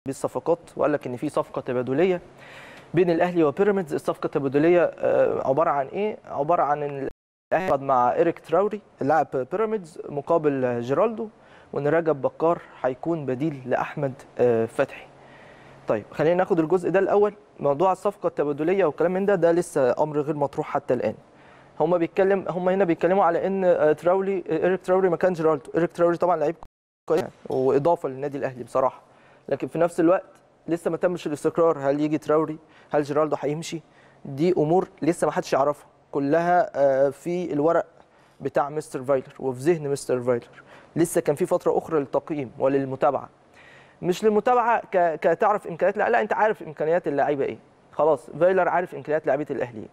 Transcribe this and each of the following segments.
بالصفقات وقال لك ان في صفقه تبادليه بين الاهلي وبيراميدز الصفقه التبادليه آه، عباره عن ايه عباره عن ان الاهلي قد مع ايريك تراوري لاعب بيراميدز مقابل جيرالدو وان رجب بكار هيكون بديل لاحمد آه، فتحي طيب خلينا ناخد الجزء ده الاول موضوع الصفقه التبادليه والكلام من ده ده لسه امر غير مطروح حتى الان هم بيتكلم هم هنا بيتكلموا على ان آه، تراوري ايريك تراوري مكان جيرالدو ايريك تراوري طبعا لعيب كويس واضافه للنادي الاهلي بصراحه لكن في نفس الوقت لسه ما تمش الاستقرار هل يجي تراوري هل جيرالدو هيمشي دي امور لسه ما حدش يعرفها كلها آه، في الورق بتاع مستر فايلر وفي ذهن مستر فايلر لسه كان في فتره اخرى للتقييم وللمتابعه مش للمتابعه ك... كتعرف امكانيات لا, لا انت عارف امكانيات اللعيبه ايه خلاص فايلر عارف امكانيات لعيبه الاهلي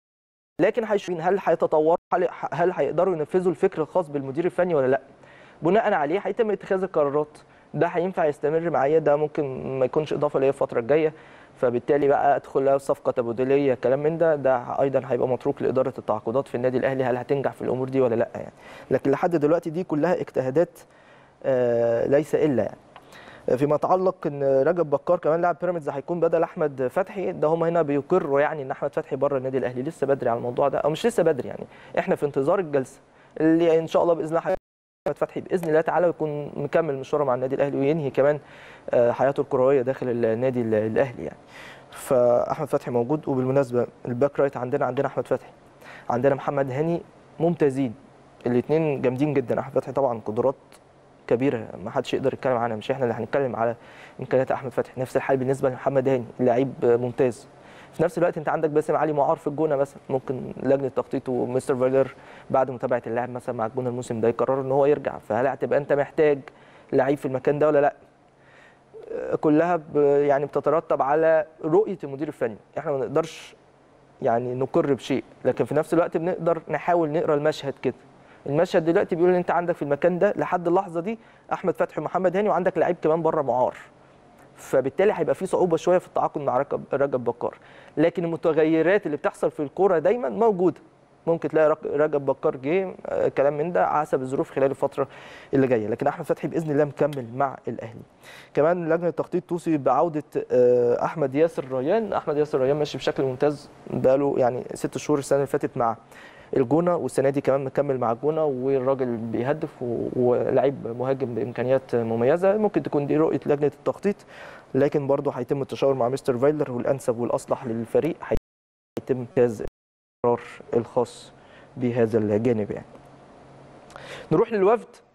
لكن هيشوفين هل هيتطوروا هل هل هيقدروا ينفذوا الفكر الخاص بالمدير الفني ولا لا بناء عليه هيتم اتخاذ القرارات ده هينفع يستمر معايا ده ممكن ما يكونش اضافه ليا الفتره الجايه فبالتالي بقى ادخل لها صفقه تبادليه كلام من ده ده ايضا هيبقى متروك لاداره التعاقدات في النادي الاهلي هل هتنجح في الامور دي ولا لا يعني لكن لحد دلوقتي دي كلها اجتهادات آه، ليس الا يعني فيما يتعلق ان رجب بكار كمان لاعب بيراميدز هيكون بدل احمد فتحي ده هم هنا بيقروا يعني ان احمد فتحي بره النادي الاهلي لسه بدري على الموضوع ده او مش لسه بدري يعني احنا في انتظار الجلسه اللي ان شاء الله باذن الله احمد فتحي باذن الله تعالى يكون مكمل مشواره مع النادي الاهلي وينهي كمان آه، حياته الكرويه داخل النادي ال- الاهلي يعني فاحمد فتحي موجود وبالمناسبه الباك رايت عندنا عندنا احمد فتحي عندنا محمد هاني ممتازين الاثنين جامدين جدا احمد فتحي طبعا قدرات كبيره ما حدش يقدر يتكلم عنها مش احنا اللي هنتكلم على امكانيات احمد فتحي نفس الحال بالنسبه لمحمد هاني لعيب ممتاز في نفس الوقت انت عندك باسم علي معار في الجونه مثلا ممكن لجنه التخطيط ومستر فايلر بعد متابعه اللاعب مثلا مع الجونه الموسم ده يقرروا ان هو يرجع فهل هتبقى انت محتاج لعيب في المكان ده ولا لا آه، كلها ب- يعني بتترتب على رؤيه المدير الفني احنا ما نقدرش يعني نقر بشيء لكن في نفس الوقت بنقدر نحاول نقرا المشهد كده المشهد دلوقتي بيقول ان انت عندك في المكان ده لحد اللحظه دي احمد فتحي ومحمد هاني وعندك لعيب كمان بره معار فبالتالي هيبقى في صعوبه شويه في التعاقد مع رجب رجب بكار لكن المتغيرات اللي بتحصل في الكوره دايما موجوده ممكن تلاقي رج- رجب بكار جه آه، كلام من ده حسب الظروف خلال الفتره اللي جايه لكن احمد فتحي باذن الله مكمل مع الاهلي كمان لجنه التخطيط توصي بعوده آه، احمد ياسر ريان احمد ياسر ريان ماشي بشكل ممتاز بقاله يعني ست شهور السنه اللي فاتت مع الجونه والسنه دي كمان مكمل مع الجونه والراجل بيهدف و- ولعيب مهاجم بامكانيات مميزه ممكن تكون دي رؤيه لجنه التخطيط لكن برضه هيتم التشاور مع مستر فايلر والانسب والاصلح للفريق هيتم اتخاذ القرار الخاص بهذا الجانب يعني نروح للوفد